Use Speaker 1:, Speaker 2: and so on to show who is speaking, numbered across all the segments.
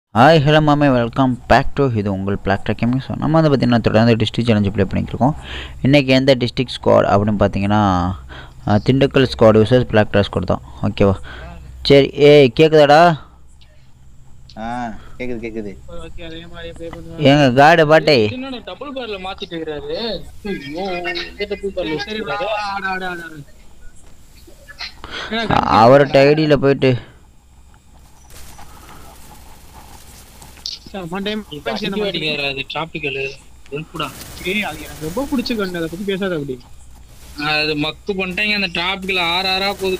Speaker 1: Hi hello மாமே welcome back to இது உங்கள் பிளாக் ட்ராக்கிங் ஸோ நம்ம வந்து பார்த்திங்கன்னா தொடர்ந்து டிஸ்ட்ரிக் சேலஞ்சு ப்ளே பண்ணியிருக்கோம் இன்றைக்கி எந்த டிஸ்ட்ரிக்ட் ஸ்குவாட் அப்படின்னு பார்த்தீங்கன்னா அஹ், Dindigul squad vicious black draw squad தான் ஓகேவா சரி ஏய் கேட்குதாடா
Speaker 2: ஆ கேக்குது கேக்குது
Speaker 3: ஓகே அதே மாதிரி ப்ளே பண்ணுவேன்
Speaker 1: ஏங்க காடு பாட்டே
Speaker 3: என்னடா டபுள் பார்ல மாத்திட்டு இருக்காரு ஐயோ இந்த டபுள் பார்ல சரி ஆட ஆட ஆட ஆட
Speaker 1: அவர்கிட்ட ஐடியில் போயிட்டு
Speaker 3: ஒன் டைம்
Speaker 4: அடிக்காரு அது டிராபிக்கல் வெல்புடா
Speaker 3: ஏய் அது எனக்கு ரொம்ப பிடிச்ச கண்ணு அதை பத்தி பேசாத அப்படி
Speaker 4: அது மக்கு பண்ணிட்டாங்க அந்த டிராபிக்கல் ஆறு ஆறா போகுது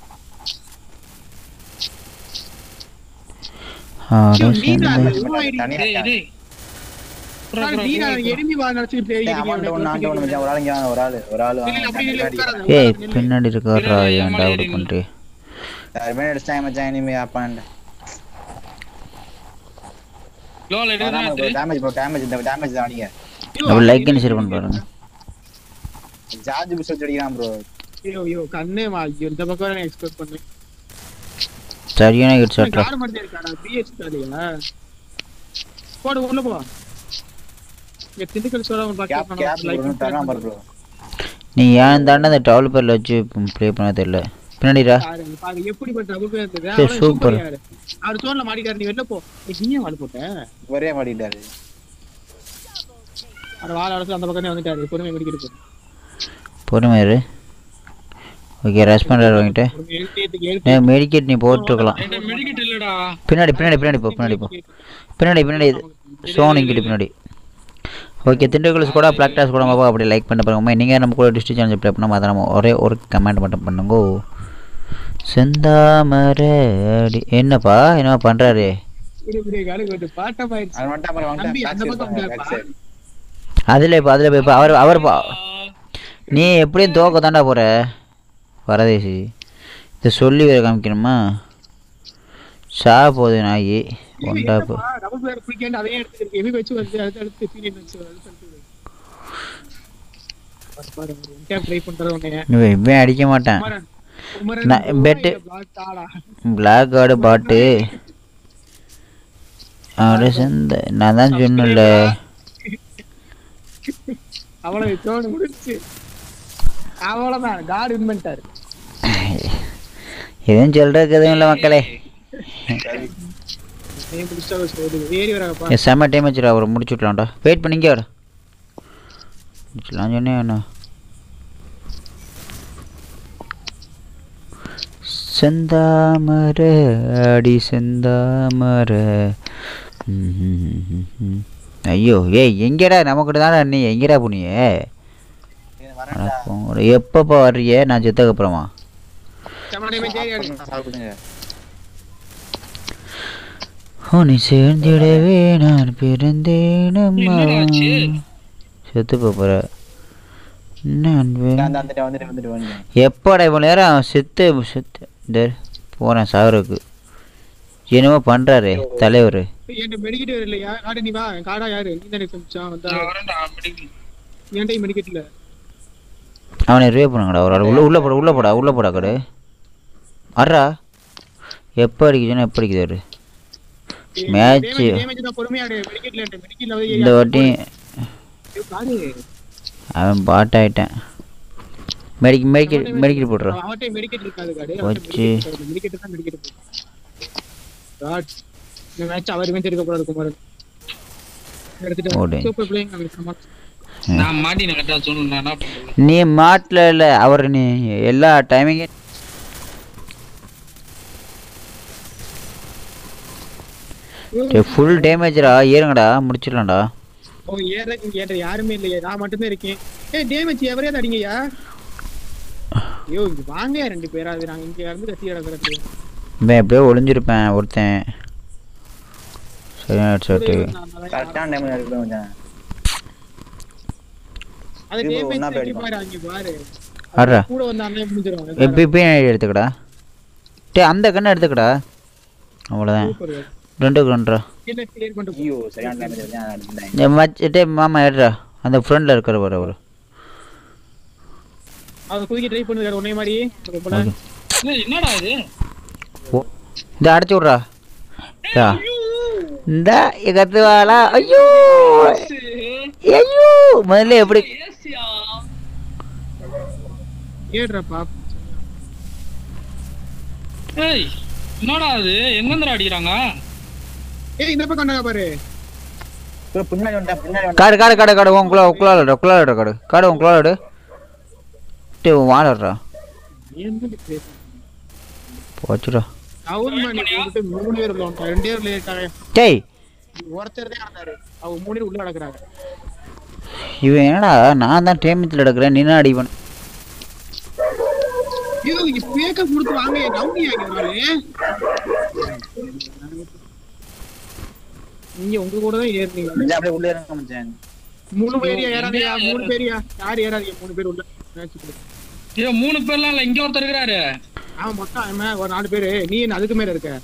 Speaker 1: அட
Speaker 3: நீங்க
Speaker 1: சண்டை.
Speaker 3: உருவாயிடுங்க
Speaker 2: தனியா
Speaker 4: டேய்,
Speaker 2: இருக்கா?
Speaker 4: டேய். புறா, புறா,
Speaker 3: நீங்க
Speaker 4: புறா, புறா.
Speaker 3: எனிமி வா நினைச்சிட்டு
Speaker 2: டேய்,
Speaker 3: போய்
Speaker 2: அவன்ட்ட ஒண்ணு, அவன்ட்ட ஒண்ணு மச்சான். ஒரு ஆள் இங்க வாங்க, ஒரு ஆளு, ஒரு ஆளு வாங்க.
Speaker 3: அப்படி இல்ல
Speaker 2: முன்னாடி.
Speaker 3: உட்காராத
Speaker 1: ஏய்
Speaker 3: உட்காராத, நில்லு.
Speaker 1: பின்னாடி இருக்காரா ஏன்டா அப்படி பண்ணுறே
Speaker 2: யார் மேல அடிச்சிட்டாங்க மச்சான், இனிமே அப்பான்ட்ட.
Speaker 4: லோல எடுக்கிறா,
Speaker 2: வராம bro,
Speaker 4: திரு.
Speaker 2: damage bro, damage, இந்த damage தான் அடிங்க.
Speaker 1: அப்படி லைக் அண்ட் ஷேர் பண்ணி பாருங்க
Speaker 2: ஜார்ஜ் புஷ் வச்சு அடிக்கிறான் bro.
Speaker 3: ஐயோ ஐயோ கண்ணே மா ஐயோ இந்த பக்கம் நான் எக்ஸ்பெக்ட் பண்ணேன்
Speaker 1: சரியான ஹெட் ஷாட்ரா
Speaker 3: கார் மட்டும் இருக்காடா பிஹெச் காலியா போடு உள்ள போ இங்க Dindigul Chola
Speaker 2: Cap, cap bro, இன்னும் தரான் பாரு bro.
Speaker 1: நீ ஏன் தாண்டா அந்த டவல் பேரில் வச்சு ப்ளே பண்ண தெரியல பின்னாடிடா
Speaker 3: பாருங்க பாருங்க எப்படிப்பட்ட டபுள் பேர் இருந்தது
Speaker 1: சரி,
Speaker 3: அவன்
Speaker 1: super.
Speaker 3: super யாரு. அவர் சோன்ல மாடிக்காரு நீ வெளில போ ஏய், நீ ஏன் வாழ போட்ட
Speaker 2: ஒரே மாட்டிட்டாரு.
Speaker 3: அவர் வாழ இடத்துல அந்த பக்கமே வந்துட்டாரு பொறுமை முடிக்கிட்டு போ
Speaker 1: பொறுமை இரு ஓகே ரெஸ்பாண்டர் வாங்கிட்டு
Speaker 3: பொறுமை எழுத்து ஏத்துக்கு எழுத்து
Speaker 1: ஏ மெடிக்கெட் நீ போட்டுருக்கலாம்
Speaker 4: என்கிட்ட medical இல்லடா
Speaker 1: பின்னாடி பின்னாடி பின்னாடி போ பின்னாடி போ பின்னாடி பின்னாடி சோன் இங்கிட்டு பின்னாடி ஓகே திண்டுக்கல் கூட பிளாக் டாஸ் கூட பாப்பா அப்படி லைக் பண்ண பாருங்க நீங்கள் நம்ம கூட டிஸ்ட்ரிக் சேனல் ப்ளே பண்ணால் அதை நம்ம ஒரே ஒரு கமெண்ட் மட்டும் பண்ணுங்க செந்தாமரை அடி என்னப்பா என்னப்பா பண்ணுறாரு
Speaker 3: விடு, விடு, காலு கொண்டு பாட்டமாயிருச்சு.
Speaker 2: அவன் வந்துட்டான் பாரு, வந்துட்டான்.
Speaker 3: தம்பி,
Speaker 2: back
Speaker 3: அந்த
Speaker 2: side
Speaker 3: பக்கம்
Speaker 2: பாருங்க, back
Speaker 3: பாருப்பா.
Speaker 2: side.
Speaker 1: அதில் இப்போ அதில் இப்போ அவர் அவர் பா நீ எப்படியும் தோக்க தாண்டா போகிற பரதேசி இதை சொல்லி வேற காமிக்கணுமா ஷா போகுது நாயி ஒண்டா போ
Speaker 3: என்னப்பா, double player quick hand அதையே எடுத்துக்கிட்டு heavy வச்சு வந்து அடுத்து அடுத்து senior வச்சு அடுத்து அடுத்து. பாரு, பாரு, ஒரு one tap try பண்றது உன்னைய.
Speaker 1: இவன் இவன் அடிக்க மாட்டான்
Speaker 3: குமரன், குமரன்
Speaker 1: நான்
Speaker 3: bro,
Speaker 1: bet-
Speaker 3: இந்த block ஆடா.
Speaker 1: பிளாக் கார்டு பாட்டு அட செந்த நான் தான் சொன்னல
Speaker 3: அவ்வளவு தோணு முடிச்சு அவ்வளவுதான் காட் வின் பண்ணிட்டாரு
Speaker 1: எதுவும் சொல்றதுக்கு எதுவும் இல்லை மக்களே
Speaker 3: நீ முடிச்சா சொல்லு ஏறி வராப்பா
Speaker 1: ஏ, செம்ம டைம் வச்சுடா அவரை முடிச்சு விட்லாம்டா வெயிட் பண்ணிங்க வர முடிச்சுலாம் சொன்னேன் என்ன செந்தாமர அடி செந்தாமர ம்ஹும்ஹும்ஹும். ஐயோ ஏய் எங்கடா நமக்கிட்ட தானே நீ எங்கடா போனியே
Speaker 2: இது வரேன்டா.
Speaker 1: எப்பப்போ வர்றியே நான் செத்ததுக்கு அப்புறமா
Speaker 3: சமணமே தேடி அடி
Speaker 2: சாப்பிடுங்க.
Speaker 1: உன்னை சேர்ந்திடவே நான் பிறந்தேனம்மா
Speaker 4: என்னடா ஆச்சு?
Speaker 1: செத்து போற நான் வே-
Speaker 2: இந்தாண்ட வந்துட்டு, வந்துட்டு, வந்துட்டு, வந்துட்டு.
Speaker 1: எப்படா இவ்வளோ நேரம் செத்து செத்து இந்த போகிறேன் சாகுறதுக்கு என்னமோ பண்ணுறாரு தலைவர்
Speaker 3: என்கிட்ட மெடிக்கெட் இல்லையா காடு நீ வா என் காடா யாரு நீ தானே கொஞ்சம் வந்தா
Speaker 4: நான் வரேன்டா, medical.
Speaker 3: என்கிட்ட மெடிக்கெட் இல்ல
Speaker 1: அவனை ரிவே பண்ணுங்கடா ஒரு ஆள் உள்ள உள்ள போட உள்ள போடா உள்ள போடா கடை அறா எப்போ அடிக்குதுன்னா எப்போ அடிக்குது அவரு Match.
Speaker 3: டேமேஜ் தான் பொறுமையா ஆடு மெடிக்கெட்ல என்கிட்ட மெடிக்கெட்ல வந்து
Speaker 1: இந்த வாட்டி
Speaker 3: காடு
Speaker 1: அவன் பாட் ஆயிட்டேன் மெடிக்க மெடிக்கல் மெடிக்கல் போடுறான்
Speaker 3: அவன்கிட்ட மெடிக்கெட் இருக்காது காடு
Speaker 1: வச்சு.
Speaker 3: மெடிக்கெட் தான் மெடிக்கெட் காட் இந்த மேட்ச் அவர் இவன் இருக்க கூடாது குமாரன்
Speaker 1: ஓடு.
Speaker 3: எடுத்துட்டு சூப்பர் பிளேயிங் அவனுக்கு சம
Speaker 4: நான் மாட்டினேன் கரெக்டா சொல்லணும் நான் என்ன பண்றது
Speaker 1: நீ மாட்டில் இல்லை அவர் நீ எல்லா டைமிங்கே ஃபுல் டேமேஜ்டா ஏறுங்கடா முடிச்சிடலாம்டா
Speaker 3: ஓ ஏற ஏற யாருமே இல்லையா நான் மட்டும்தான் இருக்கேன் ஏய் டேமேஜ் எவரே அடிங்கய்யா ஐயோ இங்க வாங்கயா ரெண்டு பேராது நாங்க இங்க இருந்து கத்தி கிடக்குறது
Speaker 1: இவன் எப்படியோ ஒளிஞ்சிருப்பேன் ஒருத்தன் சரியான ஷர்ட்டு
Speaker 2: கரெக்டான time ல இருக்கு மச்சான்.
Speaker 3: அது
Speaker 2: இது
Speaker 3: டேமேஜ்
Speaker 2: ஒண்ணா
Speaker 3: செஞ்சு
Speaker 2: போயிடுமா?
Speaker 3: பாரு அங்க பாரு
Speaker 1: ஆடுறா
Speaker 3: கூட வந்து அண்ணன் முடிஞ்சிரும்
Speaker 1: எப்போ இப்போ எடுத்துக்கடா டே அந்த கண்ணை எடுத்துக்கடா அவ்வளோதான்
Speaker 3: சூப்பர்
Speaker 1: ரெண்டுக்கு ரெண்டுரா
Speaker 3: இல்ல கிளியர் பண்ணிட்டு
Speaker 2: ஐயோ, சரியான damage வருது, நான் அடிச்சிட்டேன்.
Speaker 1: இந்த மச்ச டே மாமா எடுறா அந்த ஃப்ரெண்டில் இருக்கிற பாரு அவர்
Speaker 3: அவன் குதிக்க ட்ரை பண்ணுறாரு உன்னை மாதிரி ரொம்ப நேரம்.
Speaker 4: ஏய், என்னடா இது
Speaker 1: ஓ இந்த அடைச்சி விட்றா யா இந்த கத்துவாளா ஐயோ ஐயோ முதல்ல எப்படி
Speaker 4: ஏசியா
Speaker 3: ஏடுறப்பா
Speaker 4: ஏய் என்னடா அது எங்க அடிக்கிறாங்க
Speaker 3: ஏய் இந்த பக்கம் வந்தாங்க பாரு
Speaker 2: ப்ரோ பின்னாடி வந்துட்டேன் பின்னாடி வந்துட்டேன்
Speaker 1: காடு காடு காடு காடு உன் குளா குளாடு குளாடு காடு காடு உன் குளாடு டே வாடறா
Speaker 3: என்ன பேச
Speaker 1: போச்சுடா
Speaker 3: டவுன் பண்ணி போட்டு மூணு பேர் உள்ள வந்துட்டாங்க ரெண்டே பேர் லேட்டாங்க
Speaker 1: டேய்
Speaker 3: ஒருத்தர் தான் இருந்தாரு அவங்க மூணு பேர் உள்ள நடக்கிறாங்க
Speaker 1: இவன் என்னடா நான் தான் டேமேஜில் எடுக்கிறேன் நீ அடி பண்ண
Speaker 3: ஐயோ இங்க பேக்க கொடுத்து வாங்க கவுனி ஆகிறாரு நீங்க உங்க கூட தான் ஏறுனீங்க
Speaker 2: மச்சான் அப்படியே உள்ள இறங்க மச்சான்
Speaker 3: மூணு பேரியா ஏறாதயா மூணு பேரியா யார் ஏறாதீங்க மூணு பேர் உள்ள மேட்ச் கொடு
Speaker 4: ஏ மூணு பேர்லாம் இல்ல இங்க ஒருத்தர் இருக்கிறாரு
Speaker 3: அவன் மொத்தம் அவன் ஒரு நாலு பேரு நீ என்ன அதுக்கு மேல இருக்க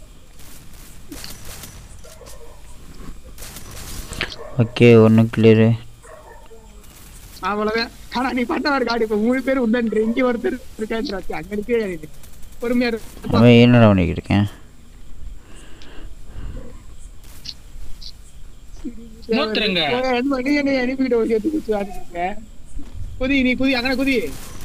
Speaker 1: ஓகே ஒன்று கிளியரு
Speaker 3: அவ்வளவுதான் ஆனா நீ பண்ண ஒரு காடி இப்ப மூணு பேர் உண்டன்ற இங்க ஒருத்தர் இருக்காச்சு அங்க இருக்கே ஏறிடு. பொறுமையா இரு.
Speaker 1: அவன் என்னடா பண்ணிக்கிட்டு இருக்கேன்
Speaker 4: மூத்துருங்க.
Speaker 3: ஏய், அன்பா, நீ என்னை அனுப்பிட்டு ஒரு சேர்த்து குச்சி ஆடிருக்க குதி நீ குதி அங்கன குதி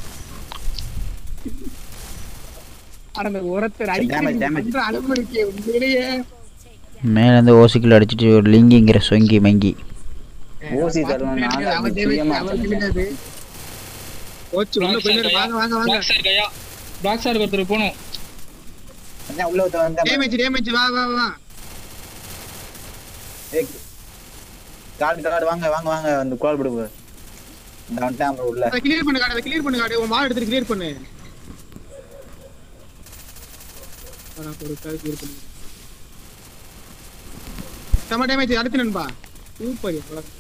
Speaker 3: அடந்த ஒருத்தர்
Speaker 2: Damage, damage.
Speaker 3: அடிக்கிற அளவு இருக்கே உண்மையிலேயே
Speaker 1: மேலேருந்து ஓசிக்கில் அடிச்சிட்டு ஒரு லிங்கிங்கிற சொங்கி மங்கி
Speaker 2: ஊசி தருவான் நான்
Speaker 3: அவன்
Speaker 2: தான் சுயமா
Speaker 3: அவன் தெரியாது. போச்சு உள்ள போய் நில்லு. வாங்க வாங்க வாங்க
Speaker 4: பிளாக் சார் கையா பிளாக் சார் ஒருத்தர் போகணும்
Speaker 2: மச்சான் உள்ள ஒருத்தன் வந்தான்
Speaker 3: டேமேஜ் டேமேஜ் வா வா வா
Speaker 2: ஏய், காடு காடு வாங்க வாங்க வாங்க அந்த கால் விடு bro. இந்த வந்துட்டான் bro உள்ள
Speaker 3: அதை கிளியர் பண்ணு காடு அதை கிளியர் பண்ணு காடு உன் மால் எடுத்து கிளியர் பண்ணு அதான் ஒரு கால் clear பண்ணு. செம டேமேஜ் அடுத்து நண்பா சூப்பர் அவ்வளவுதான்.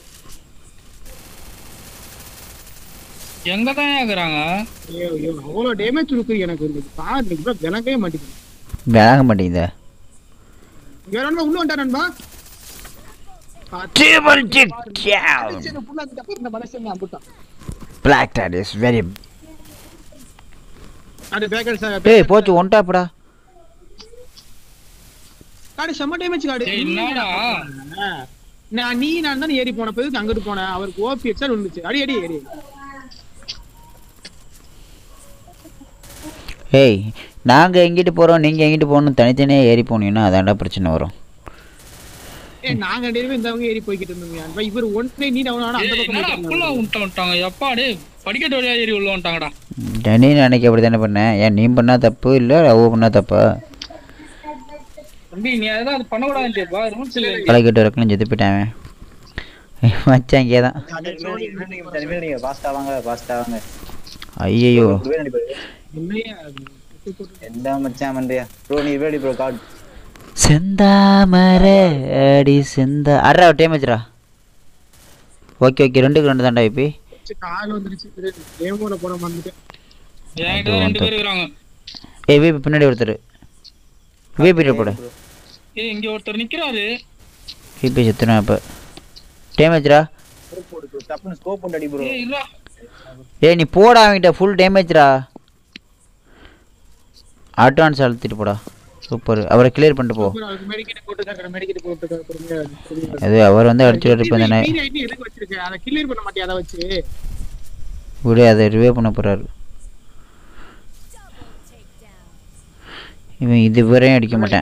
Speaker 4: எங்க தான் இருக்கிறாங்க
Speaker 3: ஐயோ ஐயோ அவ்வளோ டேமேஜ் இருக்கு எனக்கு இருக்கு பாரு இன்னைக்கு bro விளங்கவே மாட்டேங்குது
Speaker 1: விளங்க மாட்டேங்குதா
Speaker 3: வேற நண்பா உள்ள வந்துட்டா நண்பா
Speaker 1: Triple kick down.
Speaker 3: அடிச்சது full ஆ இந்த பக்கம் இந்த மனுஷன் தான் அம்புட்டான்.
Speaker 1: Black Dad is very
Speaker 3: அது பேக்கர் சார்
Speaker 1: டேய் போச்சு ஒன் டாப்டா
Speaker 3: காடு செம்ம டேமேஜ் காடு
Speaker 4: ஏய், என்னடா?
Speaker 3: நான் நீ நான் தான் ஏறி போன போது அங்கிட்டு போனேன் அவருக்கு ஓபி எக்ஸல் வந்துச்சு அடி அடி அடி
Speaker 1: ஏய் நாங்கள் எங்கிட்டு போகிறோம் நீங்கள் எங்கிட்டு போகணும் தனித்தனியாக ஏறி போனீங்கன்னா அதான்டா பிரச்சனை வரும்
Speaker 3: ஏ நாங்க ரெண்டு பேரும் இந்த பக்கம் ஏறி போய்கிட்டு இருந்தோம் அப்ப இவர் ஒன்றே நீ டவுன் ஆனா அந்த
Speaker 4: ஏய்,
Speaker 3: பக்கம்
Speaker 4: என்னடா
Speaker 3: போயிட்டு
Speaker 4: ஃபுல்லா
Speaker 3: இருந்தாரு.
Speaker 4: விட்டு விட்டாங்க எப்பா டேய் படிக்கட்டு வழியா ஏறி உள்ள வந்துட்டாங்கடா
Speaker 1: நீ அன்னைக்கு அப்படி தானே பண்ணேன் ஏன் நீ பண்ணா தப்பு இல்லை அவ பண்ணா தப்பா
Speaker 4: தம்பி நீ அதான் அது பண்ணக்கூடாதுப்பா ரூல்ஸ் இல்லை
Speaker 1: களைக்கட்டு இருக்கணும் செத்து போயிட்டான் மச்சான் இங்கே தான்
Speaker 2: நீங்க பாஸ்டா வாங்க பாஸ்டா வாங்க
Speaker 1: ஐயோ
Speaker 2: வேணும் அடி bro.
Speaker 3: என்னையா அது?
Speaker 2: எந்த மச்சான் பண்றியா ப்ரோ நீ வேடி ப்ரோ கார்டு
Speaker 1: செந்தாமரை அடி செந்தா அட்ரா டேமேஜ்ரா ஓகே ஓகே ரெண்டுக்கு ரெண்டு தான்டா இப்போ
Speaker 3: ச்சே, கால் வந்துருச்சு கேமோட போன மறந்துட்டேன்
Speaker 4: என்கிட்ட தான் ரெண்டு பேர் இருக்கிறாங்க
Speaker 1: ஏய் வீபி பின்னாடி ஒருத்தர் வீபி போடு
Speaker 4: ஏய் இங்க ஒருத்தர் நிக்கிறாரு
Speaker 1: வீபி செத்துனா இப்போ டேமேஜ்ரா
Speaker 2: டப்புன்னு ஸ்கோப் போட்டு அடி ப்ரோ
Speaker 4: ஏய் இல்ல
Speaker 1: ஏய் நீ போடா அவன்கிட்ட ஃபுல் டேமேஜ்ரா அட்வான்ஸ் அழுத்திட்டு போடா சூப்பர் அவரை கிளியர் பண்ணிட்டு போ
Speaker 3: அப்புறம் அவருக்கு மெடிக்கெட் போட்டுருக்காங்க மெடிக்கெட் போட்டுருக்காங்க பொறுமையா இரு, பொறுமையா இரு.
Speaker 1: அது அவர் வந்து அடிச்சுட்டு இருப்பேன் தானே
Speaker 3: மீறி ஐடி எதுக்கு வச்சிருக்க அதை கிளியர் பண்ண மாட்டியா அதை வச்சு
Speaker 1: விடு அதை ரிவே பண்ண போறாரு இவன் இது வரையும் அடிக்க மாட்டேன்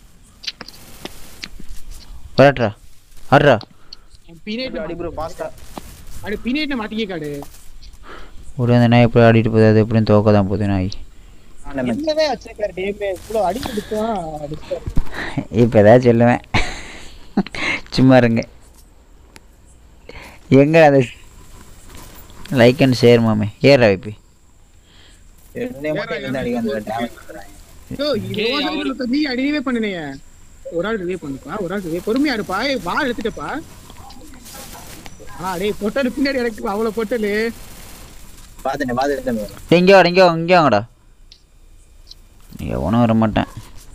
Speaker 1: வராட்ரா ஆடுறா
Speaker 3: பினேட்
Speaker 2: அடி ப்ரோ பாஸ்டா
Speaker 3: அடி பினேட் மாட்டிக்க காடு
Speaker 1: விடு அந்த நாய் எப்படி ஆடிட்டு போகுது அது எப்படியும் தோக்க தான் போகுது நாய்
Speaker 3: என்னவே வச்சிருக்காரு டேமே இவ்வளவு அடி கொடுத்தா அடிச்சாரு
Speaker 1: இப்போ ஏதாவது சொல்லுவேன் சும்மா இருங்க எங்க அது லைக் அண்ட் ஷேர் மாமே ஏறா வைப்பி
Speaker 2: என்னைய மட்டும் இருந்து அடி அந்த டேமேஜ் பண்றாங்க
Speaker 3: ஐயோ, இது
Speaker 4: ஏய்,
Speaker 3: உன்
Speaker 4: அவரு-
Speaker 3: side ல நீ அடிவே பண்ணுனே ஒரு ஆள் ரிவே பண்ணுப்பா ஒரு ஆள் ரிவே பொறுமையா இருப்பா ஏய், வா எடுத்துட்டப்பா ஆனா டேய் பொட்டல் பின்னாடி எனக்கு அவ்வளவு பொட்டலு
Speaker 2: பாத்துட்டேன் பாத்துட்டேன் bro.
Speaker 1: இங்கே வாடா இங்கே வாங்க இங்கே வாங்கடா எவனும் வர மாட்டேன்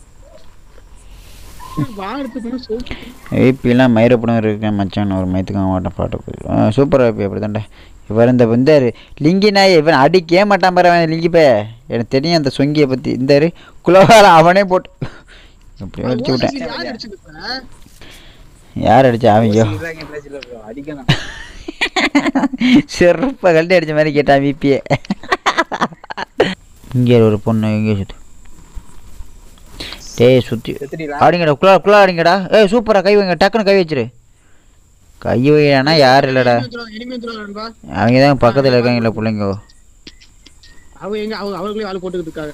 Speaker 3: வா எடுத்து போனா சோப்பு
Speaker 1: ஏபிலாம் மயிரப்படம் இருக்கேன் மச்சான் ஒரு மயத்துக்கு மாட்டேன் பாட்டு சூப்பர் ஏபி அப்படி தான்டா இவர் இந்த வந்தார் லிங்கி நாய் இவன் அடிக்கவே மாட்டான் பாரு அவன் லிங்கி பே எனக்கு தெரியும் அந்த சொங்கியை பற்றி இந்த குலவாரம் அவனே போட்டு அப்படியே அடிச்சு விட்டேன்
Speaker 3: யார் அடிச்சது இப்ப
Speaker 1: யார் அடிச்சா அவங்கயோ
Speaker 2: இதாங்க பேசல bro. அடிக்கலாம்
Speaker 1: செருப்ப கழட்டி அடிச்ச மாதிரி கேட்டான் விபிஏ இங்கே ஒரு பொண்ணு எங்கே சுத்து டேய் சுற்றி
Speaker 2: செத்துட்டீங்களா
Speaker 1: ஆடிங்கடா குள்ளா குள்ளா ஆடிங்கடா ஏய் சூப்பரா கை வைங்க டக்குன்னு கை வச்சிரு கை வைனா யார் இல்லைடா
Speaker 3: இனிமே வந்துருவாங்க நண்பா
Speaker 1: அவங்க தான் பக்கத்தில் இருக்காங்கல்ல பிள்ளைங்க
Speaker 3: அவங்க எங்க அவங்க அவர்களே ஆள் போட்டுக்கிட்டு இருக்காங்க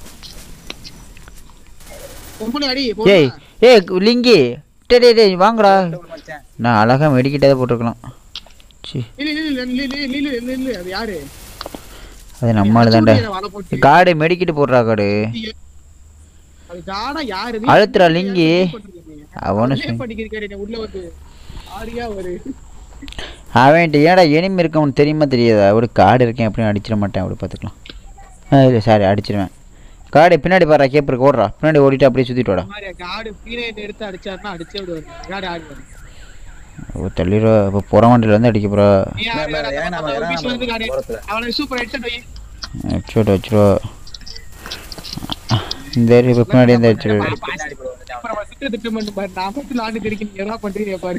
Speaker 3: பொம்பளை அடி
Speaker 1: ஏய்
Speaker 3: போடுடா.
Speaker 1: ஏய் லிங்கி டே டே டேய் வாங்கடா
Speaker 2: மச்சான்
Speaker 1: நான் அழகா மெடிக்கிட்டே போட்டிருக்கலாம் சி
Speaker 3: இல்ல இல்ல இல்ல இல்ல இல்ல இல்ல இல்ல இல்ல இல்ல அது யாரு
Speaker 1: அது நம்மளால தான்டா
Speaker 3: அடிச்சு விடுறியா வாழை போட்டு?
Speaker 1: காடு மெடிக்கிட்டு போடுறா காடு
Speaker 3: அது காடா யாரு
Speaker 1: அழுத்துறா லிங்கி. அவனு
Speaker 3: அவனு பண்ணிக்கிறேன் உள்ள வந்து ஆரியா ஒரு
Speaker 1: அவன்கிட்ட ஏன்டா எனிமி இருக்கவனு தெரியுமா தெரியாதா அப்படி காடு இருக்கேன் அப்படின்னு அடிச்சிட மாட்டேன் அப்படி பார்த்துக்கலாம் ஆ இல்லை சாரி அடிச்சிருவேன் காடு பின்னாடி பாடுறா கேப்பருக்கு ஓடுறா பின்னாடி ஓடிட்டு அப்படியே சுற்றிட்டு வாடா
Speaker 3: மாதிரி காடு பீனையை எடுத்து அடிச்சாருன்னா அடிச்சே விடுவாரு காடு ஆடி வரும்
Speaker 1: ஓ தள்ளிடுவா இப்போ புற வண்டியில் வந்து அடிக்க போகிறா
Speaker 3: நீ யாரு,
Speaker 2: மேல,
Speaker 3: யாரு,
Speaker 2: ஏன்
Speaker 3: அந்த
Speaker 2: நம்ம
Speaker 3: பக்கம்
Speaker 2: இறங்க
Speaker 3: வீட்டுல இருந்து காடு.
Speaker 2: ஓரத்துல.
Speaker 3: அவனுக்கு சூப்பர் ஹெட்செட் வை
Speaker 1: வச்சுட்டு வச்சுருவா இந்த இப்போ பின்னாடி வந்து வச்சுரு
Speaker 2: பின்னாடி போய் வந்துட்டான்
Speaker 3: அப்புறம் அவன் திட்டு திட்டு மட்டும் பாரு நான் மட்டும் ஆண்டு தெரிவிக்க நீங்க என்ன பண்றீங்க பாரு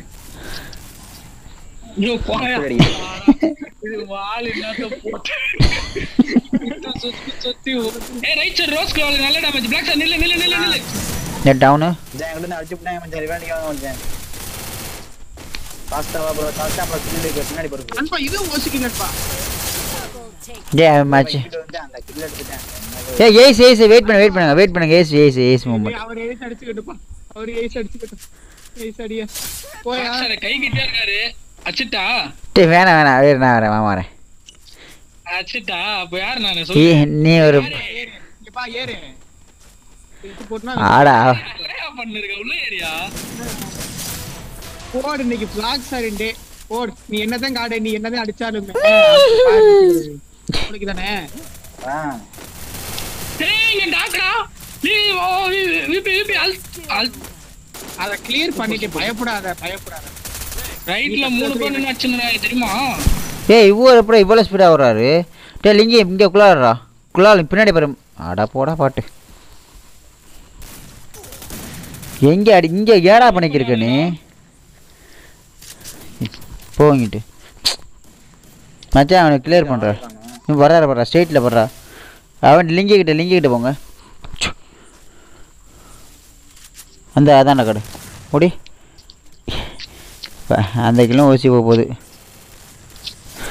Speaker 4: ஐயோ போயா
Speaker 2: அப்படி.
Speaker 4: இது வால் என்னத்த போட்டு சுத்தி சுத்தி ஏய் ரைட் சைடு ரோஸ் கால் நல்ல டேமேஜ் பிளாக் சார் நில்லு நில்லு நில்லு நில்லு
Speaker 1: நெட் டவுனு
Speaker 2: மச்சான், என்கிட்ட இருந்து அடிச்சு விட்டாங்க மச்சான், revenge வாங்க மச்சான். fast ஆ வா bro, fast ஆ அப்புறம் kill இருக்கு, பின்னாடி போறது.
Speaker 3: நண்பா இதுவும் யோசிக்கலப்பா
Speaker 1: ஏ மேட்ச்
Speaker 2: கிட்ட வந்து அந்த kill எடுத்துட்டேன்.
Speaker 1: ஏ ஏஸ் ஏஸ் வெயிட் பண்ணு வெயிட் பண்ணுங்க வெயிட் பண்ணுங்க ஏஸ் ஏஸ் ஏஸ் மூமெண்ட்
Speaker 3: அவர் ஏஸ் அடிச்சுக்கிட்டுப்பா அவர் ஏஸ் அடிச்சுக்கிட்டு ஏஸ் அடியா போயா
Speaker 4: Black sir கை கிட்டே இருக்காரு அச்சிட்டா
Speaker 1: டே வேணாம் வேணாம் வேறு நான் வரேன் வாங்க வரேன்
Speaker 4: அச்சிட்டா அப்ப யார் நானு
Speaker 1: ஏ,
Speaker 4: சொல்லு
Speaker 1: நீ ஒரு
Speaker 3: ஏறு இங்கப்பா ஏறு இது போட்டுனா
Speaker 1: ஆடா
Speaker 4: நிறையா பண்ணிருக்க உள்ள ஏரியா
Speaker 3: போடு இன்னைக்கு பிளாக் சாரிண்டே போடு நீ என்னதான் காடு நீ என்னதான் அடிச்சாலும் உனக்கு தானே
Speaker 2: ஆ,
Speaker 4: ஏய் என் டாக்டரா நீ ஓ விபி விபி அல் அல்
Speaker 3: அத கிளியர் பண்ணிட்டு பயப்படாத பயப்படாத
Speaker 4: ரைட்ல மூணு பேர் நின்னு அடிச்சுனா தெரியுமா
Speaker 1: ஏய் இவ்வளோ எப்படி இவ்வளோ ஸ்பீடாக வர்றாரு டே லிங்கி இங்கே குள்ளாடுறா குள்ளால் பின்னாடி பாரு அடா போடா பாட்டு எங்கே அடி இங்கே ஏடா பண்ணிக்கிருக்க நீ போங்கிட்டு மச்சான் அவனை கிளியர் பண்ணுற நீ வர்றாரு வர்றா ஸ்ட்ரெயிட்டில் வர்றா அவன் லிங்கி கிட்ட லிங்கி கிட்ட போங்க ச்சு. அந்த அதான கடை ஓடி ப- அந்த கிலோ ஊசி போக போகுது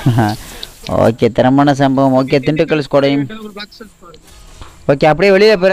Speaker 1: ஓகே திறமான சம்பவம் ஓகே திண்டுக்கல் ஸ்கோடையும்
Speaker 3: ஒரு பிளாக் செல் பாரு
Speaker 1: ஓகே அப்படியே வெளியே போகிற